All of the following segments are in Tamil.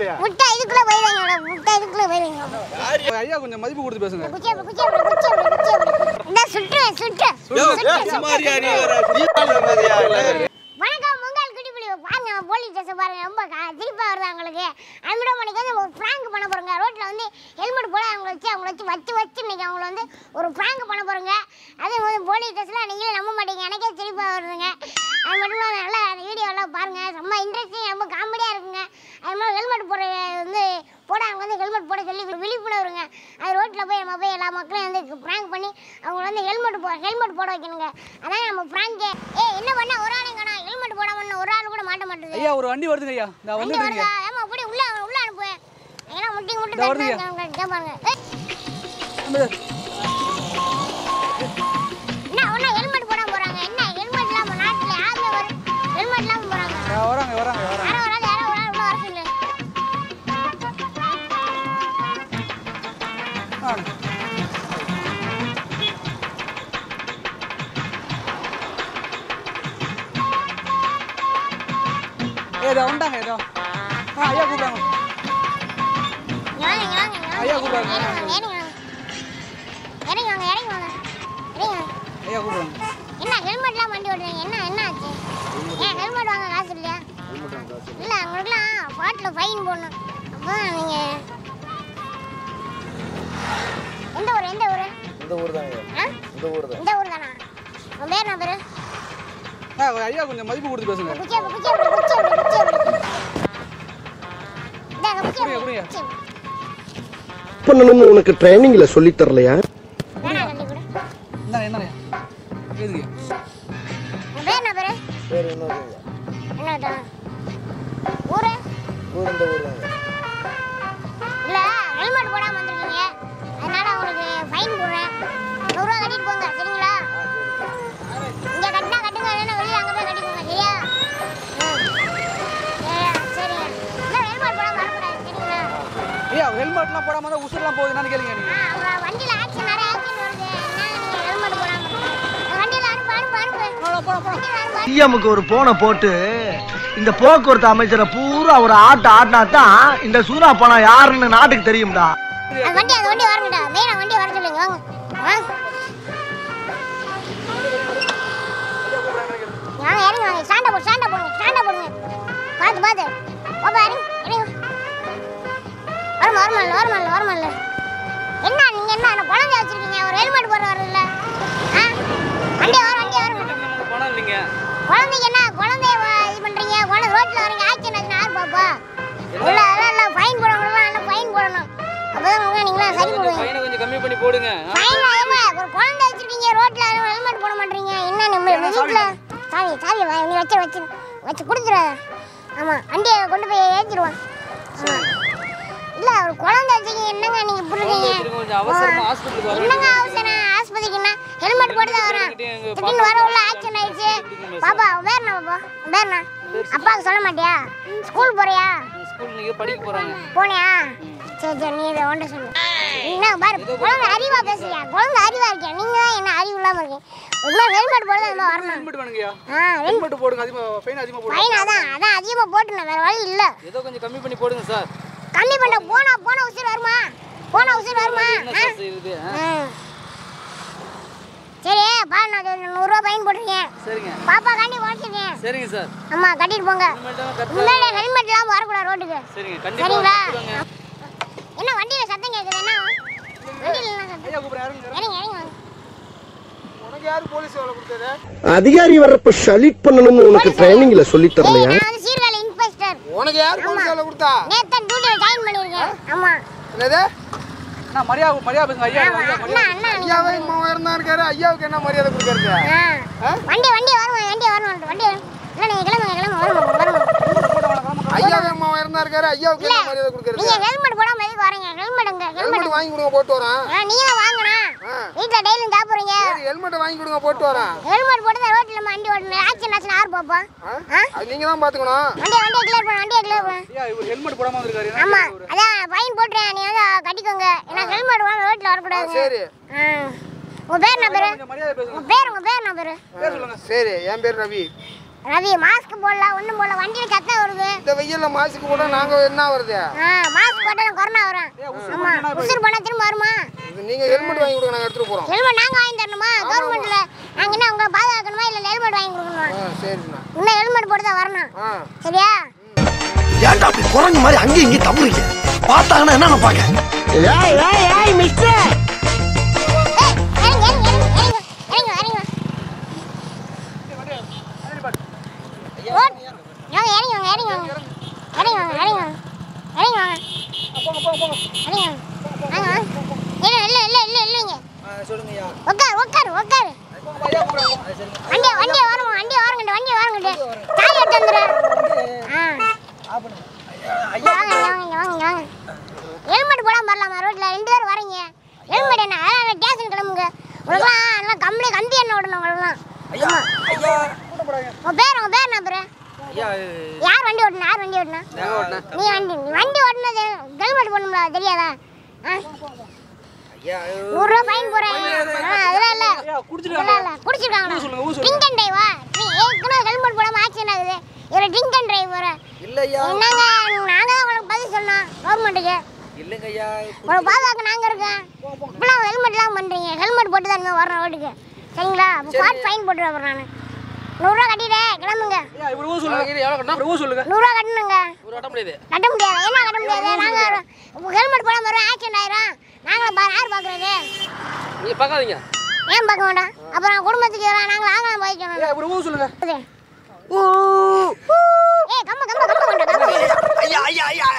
இல்லையா முட்டை இதுக்குள்ள போயிருவாங்க முட்டை இதுக்குள்ள போயிருவாங்க ஐயா கொஞ்சம் மதிப்பு கொடுத்து பேசுங்க குச்சி அப்படி குச்சி அப்படி குச்சி அப்படி குச்சி அப்படி இந்த சுட்டுறேன் சுட்டு வணக்கம் மங்கால் குடிப்பிடி பாருங்க போலீஸ் ஸ்டேஷன் பாருங்க ரொம்ப க- சிரிப்பா வருது அவங்களுக்கு அன்பிட மணிக்கு வந்து ஒரு ப்ராங்க் பண்ண போறோங்க ரோட்ல வந்து ஹெல்மெட் போட அவங்கள வச்சு அவங்கள வச்சு வச்சு வச்சு இன்னைக்கு அவங்கள வந்து ஒரு ப்ராங்க் பண்ண போறோங்க அது வந்து போலீஸ் ஸ்டேஷன்ல நீங்களே நம்ப மாட்டீங்க எனக்கே சிரிப்பா வருதுங்க அது மட்டும் இல்லாமல் நல்லா வீடியோ எல்லாம் பாருங்க ரொம்ப இன்ட்ரெஸ்டிங் ரொம்ப காமெடியா இருக்குங்க அது மாதிரி ஹெல்மெட் போட வந்து போட அவங்க வந்து ஹெல்மெட் போட சொல்லி விழிப்புணர்வுங்க அது ரோட்டில் போய் நம்ம போய் எல்லா மக்களையும் வந்து ப்ராங்க் பண்ணி அவங்க வந்து ஹெல்மெட் போ ஹெல்மெட் போட வைக்கணுங்க அதான் நம்ம ப்ராங்கே ஏ என்ன பண்ண ஒரு ஆளுங்க நான் ஹெல்மெட் போடாம இன்னும் ஒரு ஆள் கூட மாட்ட மாட்டேது ஐயா ஒரு வண்டி வருதுங்க ஐயா நான் வண்டி வந்துட்டு வருதா ஏமா அப்படி உள்ள உள்ள அனுப்பு ஏன்னா முட்டி முட்டி இதோ வருதுங்க. தட்டுறாங்க கேட்பாங்க ஏய், என்ன ஒன்றும் ஹெல்மெட் போடாம போறாங்க என்ன ஹெல்மெட் இல்லாம நாட்டில் யாருமே வரும் ஹெல்மெட் இல்லாம போறாங்க வராங்க வராங்க வராங்க யாரோ ஒரு ஆள் யாரோ ஒரு ஆள் உள்ள வர சொல்லு ஆ. ஏ இதோ வந்துட்டாங்க ஏதோ ஆ ஐயா கூப்பிடுறாங்க இங்க வாங்க இங்க வாங்க இங்க வாங்க ஐயா கூப்பிடுறாங்க. இறங்கி வாங்க இறங்கி வாங்க இறங்கி வாங்க இறங்கி வாங்க ஐயா கூப்பிடுறாங்க என்ன ஹெல்மெட்லாம் வண்டி ஓட்டுறீங்க என்ன என்ன ஆச்சு ஏன் ஹெல்மெட் வாங்க காசு இல்லையா இல்ல அவங்களுக்குலாம் பாட்டில் ஃபைன் போடணும் அப்போ நீங்க எந்த ஊர் எந்த ஊர் இந்த ஊர் தாங்க ஆ இந்த ஊர் தான் இந்த ஊர் தானா உன் பேர் என்ன பேரு ஆ ஐயா கொஞ்சம் மதிப்பு கொடுத்து பேசுங்க குச்சி அப்படி குச்சி அப்படி குச்சி அப்படி குச்சி அப்படி இந்தாங்க குச்சி அப்படி புரியுது, குச்சி அப்படி. பண்ணணும்னு உனக்கு ட்ரைனிங்ல சொல்லி தரலையா வேணா கட்டி கொடு இந்தாங்க என்னங்க எதுக்கு உன் பேர் என்ன பேரு பேர் இன்னொருங்க என்னடா ஊரு ஊர் இந்த ஊர் தாங்க இல்ல ஹெல்மெட் போடாம வந்திருக்கீங்க அதனால உங்களுக்கு ஃபைன் போடுறேன் நூறுரூவா கட்டிட்டு போங்க சரிங்களா இங்க கட்டினா கட்டுங்க இல்லைன்னா வெளியே அங்கே போய் கட்டிக்கோங்க சரியா ம். சரியா சரிங்க இல்லை ஹெல்மெட் போடாம வரக்கூடாது சரிங்களா ஐயா ஹெல்மெட்லாம் போடாம தான் உசுரெல்லாம் போகுது என்னன்னு கேளுங்க நீங்க ஆ அவங்க வண்டியில் ஆக்சிடென்ட் நிறைய ஆக்சிடென்ட் வருது என்ன நீங்கள் ஹெல்மெட் போடாம இருக்கீங்க? வண்டியில் அனுப்பு அனுப்பு அனுப்பு வண்டியில் அனுப்பு சிஎம்முக்கு ஒரு போனை போட்டு இந்த போக்குவரத்து அமைச்சரை பூரா ஒரு ஆட்ட ஆட்டினா தான் இந்த சூனா பணம் யாருன்னு நாட்டுக்கு தெரியும்டா அந்த வண்டி அந்த வண்டி வரங்கடா மெயினா வண்டி வர சொல்லுங்க வாங்க வாங்க வாங்க இறங்கி வாங்க ஸ்டாண்டை போடு ஸ்டாண்டை போடுங்க ஸ்டாண்டை போடுங்க பார்த்து பார்த்து பாப்பா இறங்கி இறங்கி வருமா வருமா வருமா வருமா என்ன நீங்க என்ன அந்த குழந்தை வச்சிருக்கீங்க ஒரு ஹெல்மெட் போட வரல ஆ வண்டி வர வண்டி வருங்க பணம் இல்லைங்க குழந்தைக்கு என்ன குழந்தைய வ- இது பண்றீங்க குழந்தை ரோட்ல வரீங்க ஆக்சிடென்ட் ஆச்சுன்னா யார் பாப்பா இல்ல அதெல்லாம் இல்ல ஃபைன் போடுறவங்களும் நல்லா ஃபைன் போடணும் அப்பதான் உங்க நீங்களா சரி போடுவீங்க பையனை கொஞ்சம் கம்மி பண்ணி போடுங்க ஃபைன் ஏமா ஒரு குழந்தை வச்சிருக்கீங்க ரோட்ல ஹெல்மெட் போட மாட்டீங்க என்ன நம்ம வீட்ல சாவி சாவி வா, நீ வச்சு வச்சு வச்சு கொடுத்துரு ஆமா வண்டியை கொண்டு போய் ஏற்றிடுவான் இல்ல ஒரு குழந்தை வச்சிருக்கீங்க என்னங்க நீங்க இப்படி இருக்கீங்க கொஞ்சம் அவசரமா ஹாஸ்பிட்டலுக்கு வர என்னங்க அவசரம் ஆஸ்பத்திரிக்குன்னா ஹெல்மெட் போட்டு தான் வரேன் திடீர்னு வர உள்ள ஆக்சிடென்ட் ஆயிடுச்சு பாப்பா உன் பேர் என்ன பாப்பா உன் பேர் என்ன அப்பாவுக்கு சொல்ல மாட்டியா ஸ்கூல் போறியா ஸ்கூல் நீங்க படிக்க போறாங்க போனியா சரி சரி நீ இதை ஒன்றை சொல்லு என்ன பாரு குழந்தை அறிவா பேசுறியா குழந்தை அறிவா இருக்கியா நீங்க தான் என்ன அறிவு இல்லாம இருக்கீங்க ஒரு நாள் ஹெல்மெட் போடுறது அது மாதிரி வரணும் ஹெல்மெட் வேணுங்கய்யா ஆ ஹெல்மெட் போடுங்க அதிகமா ஃபைன் அதிகமா போடுங்க ஃபைன் அதான் அதான் அதிகமாக போட்டுனேன் வேற வழி இல்லை ஏதோ கொஞ்சம் கம்மி பண்ணி போடுங்க சார் கம்மி பண்ண போனா போன உசுர் வருமா போன உசுர் வருமா என்ன ஆ? சார் செய்யுது ஆ? ம். சரி பா நான் ஒரு நூறுரூவா ஃபைன் போட்டிருக்கேன் சரிங்க பாப்பா காண்டி உடச்சிருக்கேன் சரிங்க சார் ஆமா கட்டிட்டு போங்க இனிமேல்தான் கரெக்டா முன்னாடி ஹெல்மெட் இல்லாம வரக்கூடாது ரோட்டுக்கு சரிங்க கண்டிப்பா சரிங்களா கொடுங்க. என்ன வண்டியில சத்தம் கேக்குது என்ன வண்டியில என்ன சத்தம் ஐயா கூப்பிடுறேன் யாருங்க இறங்கி இறங்கி வாங்க உனக்கு யாரு போலீஸ் வேலை கொடுத்தது அதிகாரி வர்றப்ப ஷலிட் பண்ணணும்னு உனக்கு ட்ரைனிங்ல சொல்லி ஏய் தரலையா நான் வந்து சீர்காழி இன்ஸ்பெக்டர் உனக்கு யார் போலீஸ் வேலை கொடுத்தா நேத்தன் டியூட்டில ஜாயின் பண்ணிருக்கேன் ஆமா என்னது அண்ணா மரியாதை மரியாதை பேசுங்க ஐயா ஆமா ஐயா அண்ணா அண்ணா நீங்க ஐயாவே இம்மா உயர்ந்தா இருக்காரு ஐயாவுக்கு என்ன மரியாதை கொடுக்கறது ஆ. வண்டி வண்டி வரும் வண்டி வரும் வண்டி வரும் இல்ல நீங்க கிளம்புங்க கிளம்புங்க வரும் வரும் ஐயாவே இம்மா உயர்ந்தா இருக்காரு ஐயாவுக்கு என்ன மரியாதை கொடுக்கறது நீங்க ஹெல்மெட் போடாம எதுக்கு வரீங்க ஹெல்மெட் எங்க ஹெல்மெட் ஹெல்மெட் வாங்கி கொடுங்க போட்டு வரேன் நீங்க தான் வாங்கணும் ஆ. வீட்ல டெய்லியும் சாப்பிடுறீங்க சரி ஹெல்மெட் வாங்கி கொடுங்க போட்டு வரேன் ஹெல்மெட் போட்டு தான் ரோட்ல வண்டி ஓட்டணும் ஆக்சிடென்ட் ஆச்சுன்னா யார் பாப்பா ஆ? ஆ? அது நீங்க தான் பாத்துக்கணும் வண்டியை வண்டியை கிளியர் பண்ண வண்டியை கிளியர் பண்ண ஐயா இவர் ஹெல்மெட் போடாம வந்திருக்காரு ஆமா என்ன இவரு? அதான் ஃபைன் போட்டுறேன் நீ வந்து கட்டிக்கோங்க ஏன்னா ஹெல்மெட் வாங்க ரோட்ல வரக்கூடாது சரி உங்க பேர் என்ன பேரு கொஞ்சம் மரியாதை பேசுங்க உங்க பேர் உங்க பேர் என்ன பேரு பேர் சொல்லுங்க சரி என் பேர் ரவி ரவி மாஸ்க் போடல ஒண்ணும் போடல வண்டியில சத்தம் வருது இந்த வெயில்ல மாசுக்கு கூட நாங்க என்ன வருது ஆ மாஸ்க் போட்டாலும் கொரோனா வரும் ஆமா உசுறு பண்ணா திரும்ப வருமா இது நீங்க ஹெல்மெட் வாங்கி கொடுங்க நாங்க எடுத்துட்டு போறோம் ஹெல்மெட் நாங்க வாங்கி தரணுமா கவர்மெண்ட்ல நாங்க என்ன உங்களை பாதுகாக்கணுமா இல்ல ஹெல்மெட் வாங்கி கொடுக்கணுமா ஆ சரிண்ணா இன்னும் ஹெல்மெட் போட்டு தான் வரணும் ஆ சரியா ஏன்டா அப்படி குரங்கு மாதிரி அங்கேயும் இங்கேயும் தவறுங்க பார்த்தாங்கன்னா என்ன நினைப்பாங்க ஏய் ஏய் ஏய் மிஸ்டர் ஏய், இறங்கு, இறங்கு, இறங்கு, இறங்கு, இறங்கு, இறங்கு. ஓட். வாங்க, இறங்கி வாங்க, இறங்கி வாங்க. இறங்கி வாங்க, இறங்கி வாங்க. இறங்கி வாங்க. இறங்கி வாங்க. வாங்க, வாங்க. இல்ல, இல்ல, இல்ல, இல்ல, இல்லைங்க. உட்காரு, உட்காரு, உட்காரு. வண்டியை, வண்டியை ஓரமா, வண்டியை ஓரங்கட்டு, வண்டியை ஓரங்கட்டு. தாலி எடுத்து வந்துரு. ஆ. இங்க வாங்க, இங்க வாங்க, இங்க வாங்க, இங்க வாங்க. ஹெல்மெட் போடாம வரலாமா ரோட்ல ரெண்டு பேர் வரீங்க ஹெல்மெட் என்ன அதெல்லாம் ஸ்டேஷன் கிளம்புங்க உங்களுக்குலாம் எல்லாம் கம்பெனி கந்தி என்ன விடணும் உங்களுக்குலாம் உன் பேர் உன் பேர் என்ன பேரு யார் வண்டி ஓட்டணும் யார் வண்டி ஓட்டணும் நீ வண்டி நீ வண்டி ஓட்டுனது ஹெல்மெட் போடணும்ல தெரியாதா ஆ? நூறுரூவா ஃபைன் போடுறாங்க அதெல்லாம் இல்லை அதெல்லாம் இல்லை குடிச்சிருக்காங்களா ட்ரிங்க் அண்ட் டிரைவா நீ ஏற்கனவே ஹெல்மெட் போடாம ஆக்சிடென்ட் ஆகுது இதில் ட்ரிங்க் அண்ட் டிரைவ் வர இல்லையா என்னங்க நாங்கள் தான் உங்களுக்கு பதில் சொன்னோம் கவர்மெண்ட்டுக்கு இல்லைங்கய்யா உங்களை பாதுகாக்க நாங்கள் இருக்கேன் இப்பெல்லாம் ஹெல்மெட்லாம் பண்ணுறீங்க ஹெல்மெட் போட்டு தான் இனிமேல் வர்றேன் ரோட்டுக்கு சரிங்களா ஸ்பாட் ஃபைன் போட்டு வரேன் நான் நூறுரூவா கட்டிட்டேன் கிளம்புங்க இப்படி ஊர் சொல்லுங்க இப்படி ஊர் சொல்லுங்க நூறுரூவா கட்டணுங்க ஒரு கட்ட முடியாது கட்ட முடியாது என்ன கட்ட முடியாது நாங்கள் ஹெல்மெட் போடாம வரோம் ஆக்சிடென்ட் ஆயிரும் நாங்களும் பா யார் பார்க்குறது நீங்க பார்க்காதீங்க ஏன் பார்க்க வேண்டாம் அப்புறம் குடும்பத்துக்கு எதிராக நாங்கள் நாங்களும் போய்க்கணும் இப்படி ஊர் சொல்லுங்க ஏய் கம்ம கம்ம கம்ம வேண்டாம் கம்ம வேண்டாம் ஐயா ஐயா ஐயா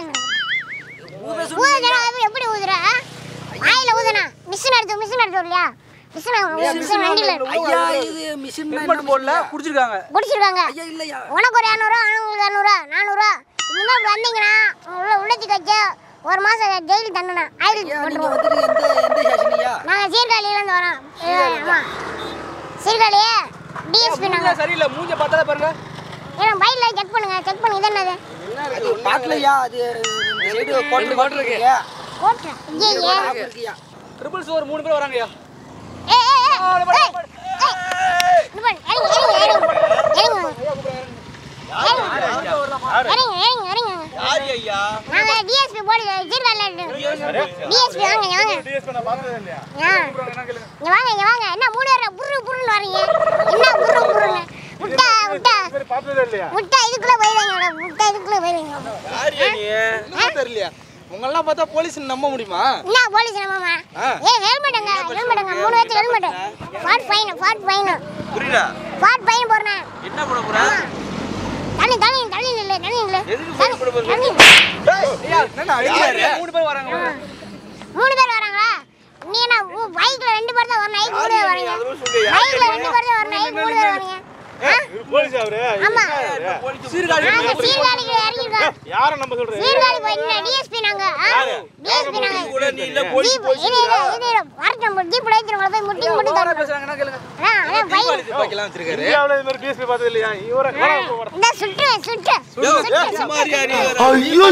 ஊதுனா எப்படி எப்படி ஊதுற ஆயில ஊதுனா மிஷின் எடுத்து மிஷின் எடுத்து இல்லையா மிஷின் மிஷின் வண்டியில ஐயா இது மிஷின் ஹெல்மெட் போடல குடிச்சிருக்காங்க குடிச்சிருக்காங்க ஐயா இல்லையா உனக்கு ஒரு இரநூறுவா அவங்களுக்கு இரநூறுவா நானூறுவா இனிமே இப்படி வந்தீங்கன்னா உள்ள உள்ளத்துக்கு வச்சு ஒரு மாசம் ஜெயிலு தண்டனை ஆயில் ஐயா நீங்க போட்டுருவோம் வந்துட்டு எந்த எந்த ஸ்டேஷன்யா நாங்கள் சீர்காழியிலேருந்து வரோம் ஆமா சீர்காழி டிஎஸ்பி நாங்கள் சரியில்லை மூஞ்ச பார்த்தாலே பாருங்க ஏன்னா பைக்கில் செக் பண்ணுங்க செக் பண்ணுங்க இது என்னது அது பார்க்கலையா அது இந்த சைடு கோட்டு கோட்டு இருக்கு கோட்டா ஐயே இருக்கியா ட்ரிபிள்ஸ் ஒரு மூணு பேர் வராங்கய்யா ஏய் ஏய் ஏய் ஏய் ஏய் இது பாரு, இறங்கு, இறங்கு, இறங்கு. இறங்கு. இறங்கு, இறங்கு, இறங்கு. நாங்க DSP போலி சீர்காழியில இருந்து. DSP வாங்க, இங்க வாங்க. ஆ. இங்க வாங்க, இங்க வாங்க. என்ன மூணு பேரா புர்ரு, புர்ருன்னு வர்றீங்க? என்ன புர்ரு, புர்ருன்னு? விட்டா, விட்டா. விட்டா இதுக்குள்ள போயிருவீங்களா? விட்டா இதுக்குள்ள போயிருவீங்களா? தெரியலையா உங்களெல்லாம் பார்த்தா போலீஸ் நம்ப முடியுமா என்ன போலீஸ் நம்மமா ஏய் ஹெல்மெட்டுங்க ஹெல்மெட்டுங்க மூணு பேர்த்து ஹெல்மெட் ஃபார்ட் ஃபைன் ஃபார்ட் ஃபைன் புரியல ஃபார்ட் ஃபைன் போடுறேன் என்ன பண்ண போற தண்ணி தண்ணி தண்ணி இல்லை தண்ணி இல்லை எதுக்கு fine போட போற? தண்ணி என்ன அடிக்கிறாரு மூணு பேர் வராங்க மூணு பேர் வராங்களா நீ என்ன பைக்ல ரெண்டு பேர் தான் வரணும் ஐக்கு மூணு பேர் வரீங்க பைக்ல ரெண்டு பேர் தான் வரணும் ஐக்கு மூணு பேர் வரீங்க ஆ? ஆமா நாங்க சீர்காழிக்கு இறங்கிருக்கோம் யார நம்ம சொல்றேன் சீர்காழி போய் டிஎஸ்பி நாங்க டிஎஸ்பி நாங்க கூட நீ இல்ல ஜீப் இது இது இது வரட்டும் ஜீப்ல ஏத்திரவங்கள போய் முட்டி முட்டி தரணும் பேசுறாங்கன்னா கேளுங்க அதான் அதான் பைக் வைக்கலாம் வச்சிருக்காரு இந்தியாவுல இது மாதிரி டிஎஸ்பி பார்த்தது இல்லையா இவர இந்த சுட்டு சுட்டு சுட்டு சுமாரியா நீ ஐயோ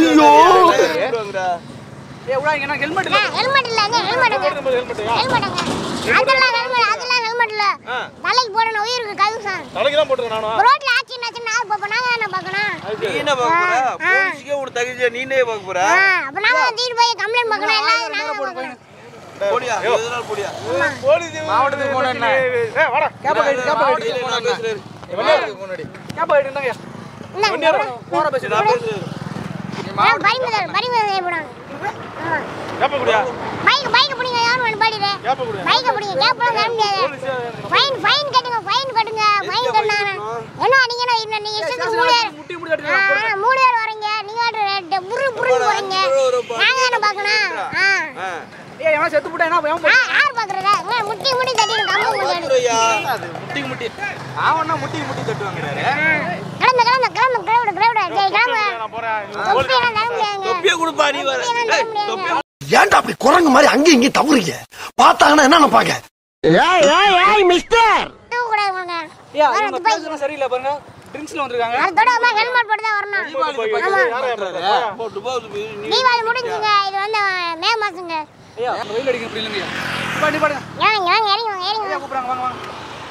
ஏய் உடா இங்க ஹெல்மெட் இல்ல ஹெல்மெட் இல்லங்க ஹெல்மெட்டுங்க ஹெல்மெட்டுங்க அதெல்லாம் ஹெல்மெட் அதெல்லாம் ஹெல்மெட் இல்ல தலைக்கு போடணும் உயிருக்கு கவுசம் தலைக்கு தான் போட்டுருக்கேன் நானும் ரோட்ல ஆக்சிடென்ட் ஆச்சுன்னா நான் பாப்போம் நாங்க என்ன பார்க்கணும் நீ என்ன பார்க்க போற ஆ. போலீஸ்க்கே ஒரு தகுதியா நீனே பார்க்க போற ஆ, அப்ப நாங்க தீட்டு போய் கம்ப்ளைண்ட் பார்க்கணும் எல்லாம் நாங்க பார்க்கணும் போடியா எதனால போடியா போலீஸ் மாவட்டத்துக்கு போன என்ன ஏய் வாடா கேப்ப கட்டி கேப்ப கட்டி நான் பேசுறேன் வெளியாருக்கு முன்னாடி கேப்ப கட்டி இருந்தாங்க இந்தாங்க போற பேசு நான் பேசுறேன் அதான் பறிமுதல் பறிமுதல் செய்யப்படும் ஆமா கேப்ப குடியா பைக் பைக் பிடிங்க யாரும் ஒன்று பாடிடு கேப்ப குடியா பைக்கை பிடிங்க கேப்லாம் தர முடியாது ஃபைன் ஃபைன் கட்டுங்க ஃபைன் கட்டுங்க ஃபைன் கட்டினா என்ன நீங்க என்ன நீங்க இஷ்டத்துக்கு மூணு பேர் முட்டி முடி கட்டி ஆ, ஆ, மூணு பேர் வரீங்க நீங்க வாட்டு புரு புருன்னு போறீங்க நாங்க என்ன பார்க்கணும் ஆ ஏய் எவனா செத்து போட்டா என்ன பயம் ஆ, யார் பாக்குறதா இங்க முட்டி முட்டி தட்டிட்டு கம்பு முட்டி ஐயா அது முட்டி முட்டி அவன்னா முட்டி முட்டி தட்டுவாங்கறாரு கிளம்பு கிளம்பு கிளம்பு கிளம்பு கிளம்பு டேய் கிளம்பு நான் போறேன் தொப்பியெல்லாம் தர முடியாதுங்க தொப்பியை கொடுப்பா நீ வர தொப்பியெல்லாம் தர முடியாதுங்க ஏன்டா அப்படி குரங்கு மாதிரி அங்கேயும் இங்கேயும் தவறுங்க பார்த்தாங்கன்னா என்ன நினைப்பாங்க ஏய் ஏய் ஏய் மிஸ்டர் தூக்க கூடாது உனக்கு ஏய் அவங்க பேசுறது சரியில்லை பாருங்க ட்ரிங்க்ஸ்ல வந்திருக்காங்க அது தொடாம ஹெல்மெட் போட்டு தான் வரணும் ஆமா போட்டு போகுது நீ தீபாவளி முடிஞ்சுங்க இது வந்து மே மாசங்க ஐயா அந்த வெயில் அடிக்கிற புரியலங்க பாடி பாடுங்க இறங்க இறங்க இறங்கி வாங்க இறங்கி ஐயா வாங்க கூப்பிடுறாங்க வாங்க வாங்க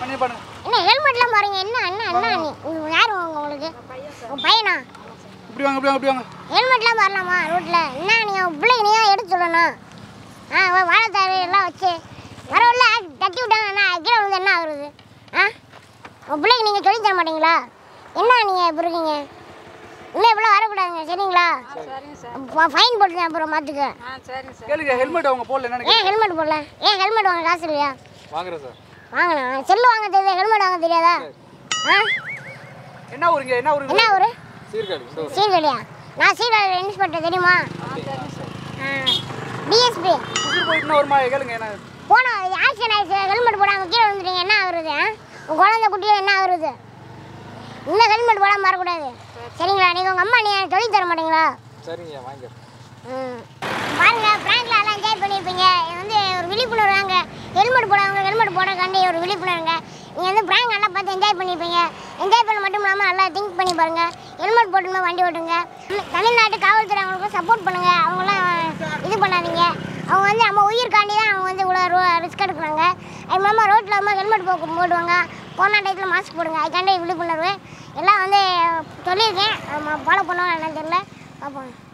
பண்ணி பண்ணுங்க என்ன ஹெல்மெட்லாம் பாருங்க என்ன என்ன என்ன நீ உங்க- யாரு உங்க உங்களுக்கு உன் பையனா இப்படி வாங்க இப்படி வாங்க இப்படி வாங்க ஹெல்மெட்லாம் வரலாமா ரோட்ல என்ன நீங்க உன் பிள்ளைக்கு நீங்க எடுத்து சொல்லணும் ஆ வா- வாழைத்தாரு எல்லாம் வச்சு வரவில்ல தட்டி விட்டாங்க என்ன கீழே விழுந்து என்ன ஆகுறது ஆ உன் பிள்ளைக்கு நீங்கள் சொல்லி தர மாட்டீங்களா என்ன நீங்கள் இப்படி இருக்கீங்க இன்னும் இப்படிலாம் வரக்கூடாதுங்க சரிங்களா ஃபைன் போட்டுருங்க அப்புறம் மாற்றுக்க கேளுங்க ஹெல்மெட் அவங்க போடல என்னன்னு ஏன் ஹெல்மெட் போடல ஏன் ஹெல்மெட் வாங்க காசு இல்லையா வாங்குறேன் சார் வாங்கணும் செல்லு வாங்க தெரியுது ஹெல்மெட் வாங்க தெரியாதா ஆ என்ன ஊருங்க என்ன ஊருங்க என்ன ஒரு சீர்காழி இந்த ஊர். சீர்காழியா நான் சீர்காழி இன்ஸ்பெக்டர் தெரியுமா டிஎஸ்பி உசுர் போயிட்டு இன்னும் வருமா கேளுங்க என்ன போன ஆக்சிடென்ட் ஆயிடுச்சு ஹெல்மெட் போடாம கீழே வந்துட்டீங்க என்ன ஆகுறது ஆ? உங்க குழந்தை குட்டிகள் என்ன ஆகுறது இன்னும் ஹெல்மெட் போடாம வரக்கூடாது சரிங்களா நீங்கள் உங்கள் அம்மா நீங்கள் சொல்லி தர மாட்டீங்களா சரிங்க வாங்கிக்கிறேன் ம். பாருங்க பிராங்க்ல எல்லாம் என்ஜாய் பண்ணியிருப்பீங்க இது வந்து ஒரு விழிப்புணர்வு தாங்க ஹெல்மெட் போடாதவங்க ஹெல்மெட் போடக்காண்டி ஒரு விழிப்புணர்வுங்க நீங்கள் வந்து பிராங்க் நல்லா பார்த்து என்ஜாய் பண்ணியிருப்பீங்க என்ஜாய் பண்ண மட்டும் இல்லாமல் நல்லா திங்க் பண்ணி பாருங்க ஹெல்மெட் போட்டுமே வண்டி ஓட்டுங்க தமிழ்- தமிழ்நாட்டு காவல்துறை அவங்களுக்கும் சப்போர்ட் பண்ணுங்க அவங்களாம் இது பண்ணாதீங்க அவங்க வந்து நம்ம உயிர்காண்டி தான் அவங்க வந்து இவ்வளோ ரிஸ்க் எடுக்கிறாங்க அது இல்லாமல் ரோட்டில் வந்து ஹெல்மெட் போக்கு போடுவாங்க கொரோனா டயத்தில் மாஸ்க் போடுங்க அதுக்காண்டி விழிப்புணர்வு எல்லாம் வந்து சொல்லியிருக்கேன் ஃபாலோ பண்ணுவாங்க என்னன்னு தெரியல பார்ப்போம்